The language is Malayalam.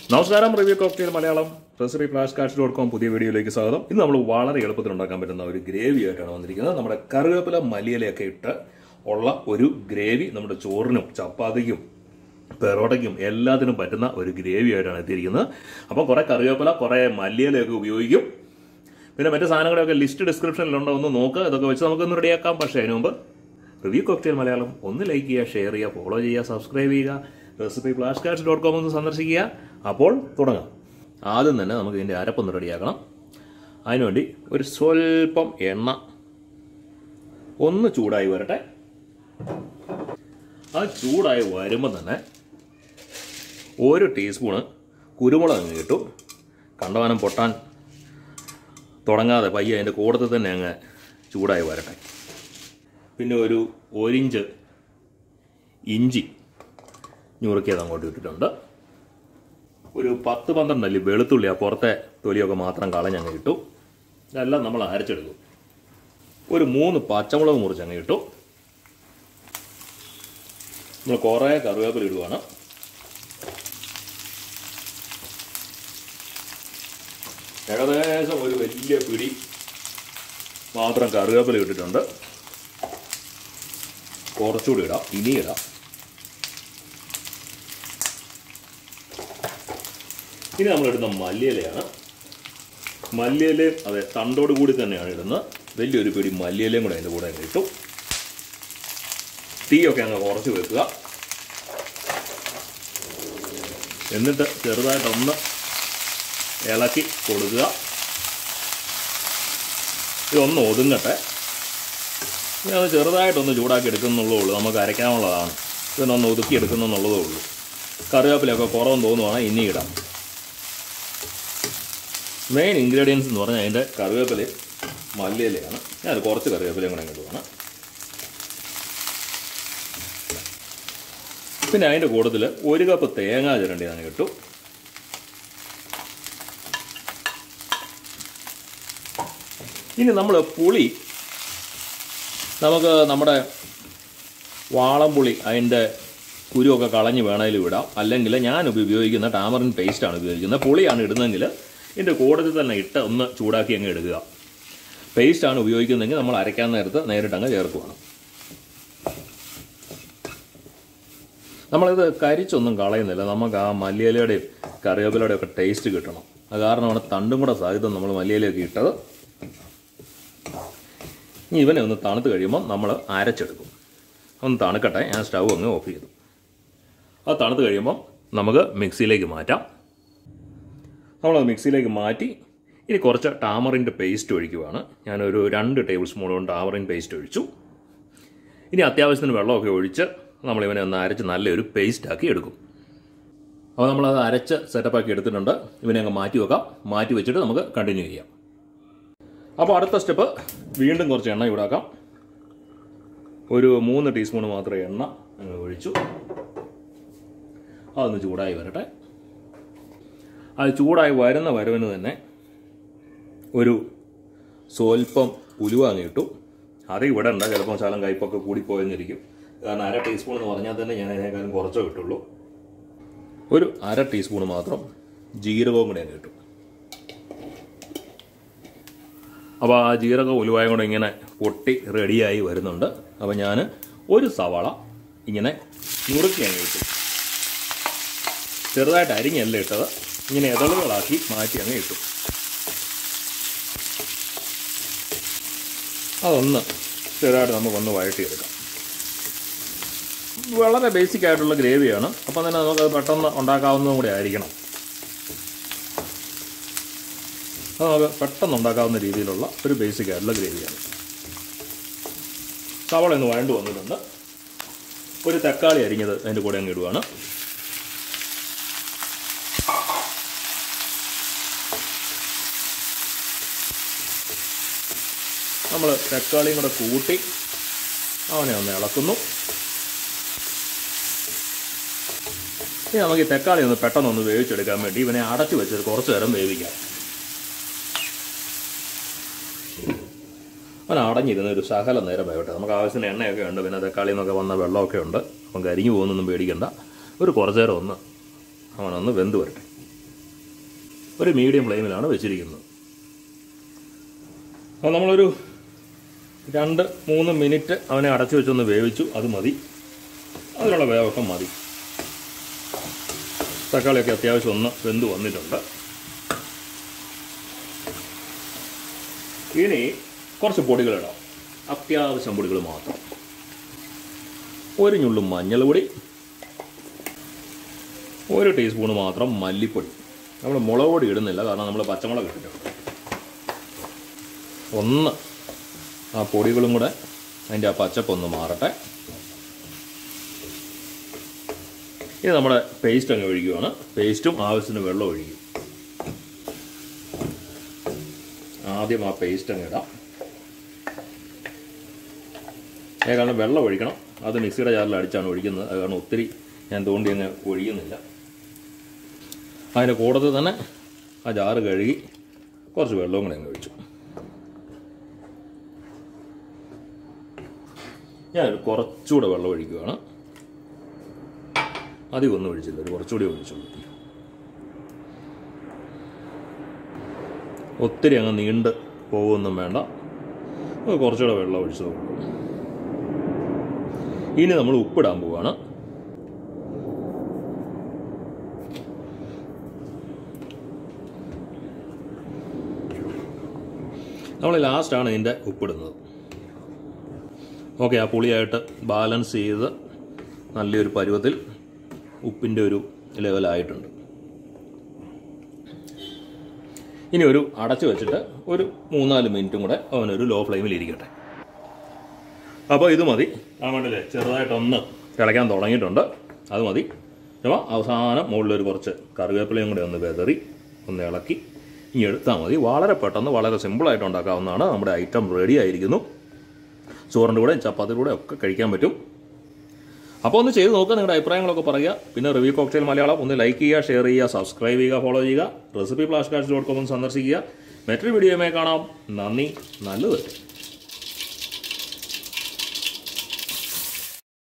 നമസ്കാരം review cocktail Malayalam recipe flash cash dot com പുതിയ വീഡിയോയിലേക്ക് സ്വാഗതം ഇന്ന് നമ്മൾ വളരെ എളുപ്പത്തിൽ ഉണ്ടാക്കാൻ പറ്റുന്ന ഒരു ഗ്രേവി ആയിട്ടാണ് വന്നിരിക്കുന്നത് നമ്മുടെ കറിവേപ്പില മല്ലിയിലയൊക്കെ ഇട്ട് ഉള്ള ഒരു ഗ്രേവി നമ്മുടെ ചോറിനും ചപ്പാത്തിക്കും പെറോട്ടയ്ക്കും എല്ലാത്തിനും പറ്റുന്ന ഒരു ഗ്രേവി ആയിട്ടാണ് എത്തിയിരിക്കുന്നത് അപ്പം കുറെ കറിവേപ്പില കുറെ മല്ലിയിലയൊക്കെ ഉപയോഗിക്കും പിന്നെ മറ്റു സാധനങ്ങളൊക്കെ ലിസ്റ്റ് ഡിസ്ക്രിപ്ഷനിലുണ്ടോ ഒന്ന് നോക്കുക ഇതൊക്കെ വെച്ച് നമുക്കൊന്ന് റെഡിയാക്കാം പക്ഷേ അതിന് മുമ്പ് റിവ്യൂ കോക്ടെയിൽ മലയാളം ഒന്ന് ലൈക്ക് ചെയ്യുക ഷെയർ ചെയ്യുക ഫോളോ ചെയ്യുക സബ്സ്ക്രൈബ് ചെയ്യുക recipe flash cards dot com ഒന്ന് സന്ദർശിക്കുക അപ്പോൾ തുടങ്ങാം ആദ്യം തന്നെ നമുക്ക് ഇതിൻ്റെ അരപ്പൊന്ന് റെഡിയാക്കണം അതിനുവേണ്ടി ഒരു സ്വല്പം എണ്ണ ഒന്ന് ചൂടായി വരട്ടെ അത് ചൂടായി വരുമ്പോൾ തന്നെ ഒരു ടീസ്പൂണ് കുരുമുളക് അങ്ങ് കിട്ടും കണ്ടവാനം പൊട്ടാൻ തുടങ്ങാതെ പയ്യെ അതിൻ്റെ കൂടത്തിൽ തന്നെ അങ്ങ് ചൂടായി വരട്ടെ പിന്നെ ഒരു ഒരിഞ്ച് ഇഞ്ചി ഞുറുക്കിയത് അങ്ങോട്ട് ഇട്ടിട്ടുണ്ട് ഒരു പത്ത് പന്ത്രണ്ട് അല്ലി വെളുത്തുള്ളി ആ പുറത്തെ തൊലിയൊക്കെ മാത്രം കളഞ്ഞങ്ങ് ഇട്ടു ഇതെല്ലാം നമ്മൾ അരച്ചെടുക്കും ഒരു മൂന്ന് പച്ചമുളക് മുറിച്ചങ്ങ് ഇട്ടു നമ്മൾ കുറേ കറിവേപ്പില ഇടുവാണ് ഏകദേശം ഒരു വലിയ പിടി മാത്രം കറിവേപ്പില ഇട്ടിട്ടുണ്ട് കുറച്ചുകൂടി ഇടാം ഇനി ഇടാം ഇനി നമ്മളിടുന്ന മല്ലിയിലയാണ് മല്ലിയിലയും അതെ തണ്ടോട് കൂടി തന്നെയാണ് ഇടുന്നത് വലിയൊരു പിടി മല്ലിയിലയും കൂടെ അതിൻ്റെ കൂടെ അങ്ങ് ഇട്ടു തീയൊക്കെ അങ്ങ് കുറച്ച് വെക്കുക എന്നിട്ട് ചെറുതായിട്ടൊന്ന് ഇളക്കി കൊടുക്കുക ഇതൊന്ന് ഒതുങ്ങട്ടെ ഇനി അത് ചെറുതായിട്ടൊന്ന് ചൂടാക്കി എടുക്കുന്നുള്ളൂ ഉള്ളൂ നമുക്ക് അരയ്ക്കാനുള്ളതാണ് ഇതിനൊന്ന് ഒതുക്കി എടുക്കുന്നുള്ളതേ ഉള്ളൂ കറിവേപ്പിലൊക്കെ കുറവെന്ന് തോന്നുവാണെങ്കിൽ ഇനി ഇടാം മെയിൻ ഇൻഗ്രീഡിയൻസ് എന്ന് പറഞ്ഞാൽ അതിൻ്റെ കറിവേപ്പില മല്ലിയിലയാണ് ഞാൻ അത് കുറച്ച് കറിവേപ്പിലയും കൂടെ ഇങ്ങോട്ട് വേണം പിന്നെ അതിൻ്റെ കൂട്ടത്തിൽ ഒരു കപ്പ് തേങ്ങ ചിരണ്ടി ഞാൻ കിട്ടും ഇനി നമ്മൾ പുളി നമുക്ക് നമ്മുടെ വാളംപുളി അതിൻ്റെ കുരുവൊക്കെ കളഞ്ഞ് വേണമെങ്കിലും ഇടാം അല്ലെങ്കിൽ ഞാൻ ഉപയോഗിക്കുന്ന ടാമറിൻ പേസ്റ്റാണ് ഉപയോഗിക്കുന്നത് പുളിയാണ് ഇടുന്നതെങ്കിൽ ഇതിൻ്റെ കൂടത്തിൽ തന്നെ ഇട്ട് ഒന്ന് ചൂടാക്കി അങ്ങ് എടുക്കുക പേസ്റ്റാണ് ഉപയോഗിക്കുന്നതെങ്കിൽ നമ്മൾ അരയ്ക്കാൻ നേരത്ത് നേരിട്ട് അങ്ങ് ചേർക്കുവാണ് നമ്മളിത് കരിച്ചൊന്നും കളയുന്നില്ല നമുക്ക് ആ മല്ലിയിലയുടെയും കറിവേപ്പിലയുടെയും ഒക്കെ ടേസ്റ്റ് കിട്ടണം അത് കാരണമാണ് തണ്ടും കൂടെ സാധ്യത നമ്മൾ മല്ലിയിലയൊക്കെ ഇട്ടത് ഇനി ഇവനെ ഒന്ന് തണുത്ത് കഴിയുമ്പോൾ നമ്മൾ അരച്ചെടുക്കും ഒന്ന് തണുക്കട്ടെ ഞാൻ സ്റ്റൗ അങ്ങ് ഓഫ് ചെയ്തു അത് തണുത്ത് കഴിയുമ്പോൾ നമുക്ക് മിക്സിയിലേക്ക് മാറ്റാം നമ്മളത് മിക്സിയിലേക്ക് മാറ്റി ഇനി കുറച്ച് ടാമറിൻ്റെ പേസ്റ്റ് ഒഴിക്കുവാണ് ഞാനൊരു രണ്ട് ടേബിൾ സ്പൂണോളം ടാമറിൻ പേസ്റ്റ് ഒഴിച്ചു ഇനി അത്യാവശ്യത്തിന് വെള്ളമൊക്കെ ഒഴിച്ച് നമ്മളിവനെ ഒന്ന് അരച്ച് നല്ലൊരു പേസ്റ്റാക്കി എടുക്കും അപ്പോൾ നമ്മളത് അരച്ച് സെറ്റപ്പാക്കി എടുത്തിട്ടുണ്ട് ഇവനെ അങ്ങ് മാറ്റി വെക്കാം മാറ്റി വെച്ചിട്ട് നമുക്ക് കണ്ടിന്യൂ ചെയ്യാം അപ്പോൾ അടുത്ത സ്റ്റെപ്പ് വീണ്ടും കുറച്ച് എണ്ണ ചൂടാക്കാം ഒരു മൂന്ന് ടീസ്പൂൺ മാത്രം എണ്ണ അങ്ങ് ഒഴിച്ചു അതൊന്ന് ചൂടായി വരട്ടെ അത് ചൂടായി വരുന്ന വരവിന് തന്നെ ഒരു സ്വല്പം ഉലുവ അങ്ങ് ഇട്ടു അത് ഇവിടെ ഉണ്ട് ചിലപ്പോൾ ശാലം കയ്പൊക്കെ കൂടിപ്പോയെന്നിരിക്കും കാരണം അര ടീസ്പൂൺ എന്ന് പറഞ്ഞാൽ തന്നെ ഞാൻ അതിനേക്കാളും കുറച്ചോ കിട്ടുള്ളൂ ഒരു അര ടീസ്പൂൺ മാത്രം ജീരകവും കൂടെ അങ്ങ് ഇട്ടു അപ്പോൾ ആ ജീരക ഉലുവായും കൂടെ ഇങ്ങനെ പൊട്ടി റെഡിയായി വരുന്നുണ്ട് അപ്പോൾ ഞാൻ ഒരു സവാള ഇങ്ങനെ നുറുക്കി അങ്ങ് ഇട്ടു ചെറുതായിട്ട് അരിഞ്ഞല്ല ഇട്ടത് ഇങ്ങനെ ഇതളുകളാക്കി മാറ്റി അങ്ങ് ഇട്ടു അതൊന്ന് ചെറുതായിട്ട് നമുക്കൊന്ന് വഴട്ടിയെടുക്കാം വളരെ ബേസിക് ആയിട്ടുള്ള ഗ്രേവിയാണ് അപ്പം തന്നെ നമുക്ക് പെട്ടെന്ന് ഉണ്ടാക്കാവുന്നതും കൂടി ആയിരിക്കണം അത് നമുക്ക് പെട്ടെന്ന് ഉണ്ടാക്കാവുന്ന രീതിയിലുള്ള ഒരു ബേസിക് ആയിട്ടുള്ള ഗ്രേവിയാണ് സവാള ഒന്ന് വഴണ്ട് വന്നിട്ടുണ്ട് ഒരു തക്കാളി അരിഞ്ഞത് അതിൻ്റെ കൂടെ അങ്ങ് ഇടുവാണ് നമ്മൾ തക്കാളിയും കൂടെ കൂട്ടി അവനെ ഒന്ന് ഇളക്കുന്നു ഇനി നമുക്ക് ഈ തക്കാളി ഒന്ന് പെട്ടെന്ന് ഒന്ന് വേവിച്ചെടുക്കാൻ വേണ്ടി ഇവനെ അടച്ചു വെച്ച് കുറച്ച് നേരം വേവിക്കാം അവൻ അടഞ്ഞിരുന്ന ഒരു ശകലം നേരം വേവട്ടെ നമുക്ക് ആവശ്യത്തിന് എണ്ണയൊക്കെ ഉണ്ട് പിന്നെ തക്കാളി നിന്നൊക്കെ വന്ന വെള്ളമൊക്കെ ഉണ്ട് അപ്പം കരിഞ്ഞു പോകുന്നൊന്നും പേടിക്കണ്ട ഒരു കുറച്ച് നേരം ഒന്ന് അവനൊന്ന് വെന്ത് വരട്ടെ ഒരു മീഡിയം ഫ്ലെയിമിലാണ് വെച്ചിരിക്കുന്നത് അപ്പോൾ നമ്മളൊരു രണ്ട് മൂന്ന് മിനിറ്റ് അവനെ അടച്ചു വെച്ചൊന്ന് വേവിച്ചു അത് മതി അതിനുള്ള വേവൊക്കെ മതി തക്കാളിയൊക്കെ അത്യാവശ്യം ഒന്ന് വെന്ത് വന്നിട്ടുണ്ട് ഇനി കുറച്ച് പൊടികളിടാം അത്യാവശ്യം പൊടികൾ മാത്രം ഒരു ഞുള്ളും മഞ്ഞൾപ്പൊടി ഒരു ടീസ്പൂൺ മാത്രം മല്ലിപ്പൊടി നമ്മൾ മുളക് പൊടി ഇടുന്നില്ല കാരണം നമ്മൾ പച്ചമുളക് ഇട്ടിട്ടുണ്ട് ഒന്ന് ആ പൊടികളും കൂടെ അതിൻ്റെ ആ പച്ചപ്പൊന്ന് മാറട്ടെ ഇത് നമ്മുടെ പേസ്റ്റ് അങ്ങ് ഒഴിക്കുകയാണ് പേസ്റ്റും ആവശ്യത്തിന് വെള്ളം ഒഴിക്കും ആദ്യം ആ പേസ്റ്റ് അങ്ങ് ഇടാം ഏ കാരണം വെള്ളം ഒഴിക്കണം അത് മിക്സിയുടെ ജാറിൽ അടിച്ചാണ് ഒഴിക്കുന്നത് അത് കാരണം ഒത്തിരി ഞാൻ തോണ്ടി അങ്ങ് ഒഴിയുന്നില്ല അതിൻ്റെ കൂടത്തിൽ തന്നെ ആ ജാറ് കഴുകി കുറച്ച് വെള്ളവും കൂടെ അങ്ങ് ഒഴിച്ചു ഞാൻ കുറച്ചുകൂടെ വെള്ളം ഒഴിക്കുകയാണ് അധികം ഒന്നും ഒഴിച്ചില്ല ഒരു കുറച്ചുകൂടി ഒഴിച്ചുള്ളൂ ഒത്തിരി അങ്ങ് നീണ്ട് പോകുമൊന്നും വേണ്ട അത് കുറച്ചുകൂടെ വെള്ളം ഒഴിച്ചത് ഇനി നമ്മൾ ഉപ്പിടാൻ പോവുകയാണ് നമ്മൾ ലാസ്റ്റാണ് ഇതിൻ്റെ ഉപ്പിടുന്നത് ഓക്കെ ആ പുളിയായിട്ട് ബാലൻസ് ചെയ്ത് നല്ലൊരു പരുവത്തിൽ ഉപ്പിൻ്റെ ഒരു ലെവലായിട്ടുണ്ട് ഇനി ഒരു അടച്ചു വെച്ചിട്ട് ഒരു മൂന്നാല് മിനിറ്റും കൂടെ അവനൊരു ലോ ഫ്ലെയിമിൽ ഇരിക്കട്ടെ അപ്പോൾ ഇത് മതി ആ വേണ്ടല്ലേ ചെറുതായിട്ടൊന്ന് തിളയ്ക്കാൻ തുടങ്ങിയിട്ടുണ്ട് അത് മതി അപ്പോൾ അവസാനം മുകളിലൊരു കുറച്ച് കറിവേപ്പിലയും കൂടെ ഒന്ന് വെതറി ഒന്ന് ഇളക്കി ഇനി എടുത്താൽ മതി വളരെ പെട്ടെന്ന് വളരെ സിമ്പിളായിട്ട് ഉണ്ടാക്കാവുന്നതാണ് നമ്മുടെ ഐറ്റം റെഡി ആയിരിക്കുന്നു ചോറിൻ്റെ കൂടെ ചപ്പാത്തിയുടെ കൂടെ ഒക്കെ കഴിക്കാൻ പറ്റും അപ്പോൾ ഒന്ന് ചെയ്ത് നോക്കുക നിങ്ങളുടെ അഭിപ്രായങ്ങളൊക്കെ പറയുക പിന്നെ റിവ്യൂ കോക്ടെയിൽ മലയാളം ഒന്ന് ലൈക്ക് ചെയ്യുക ഷെയർ ചെയ്യുക സബ്സ്ക്രൈബ് ചെയ്യുക ഫോളോ ചെയ്യുക recipe flash cards dot com സന്ദർശിക്കുക മറ്റൊരു വീഡിയോയുമായി കാണാം നന്ദി നല്ലത്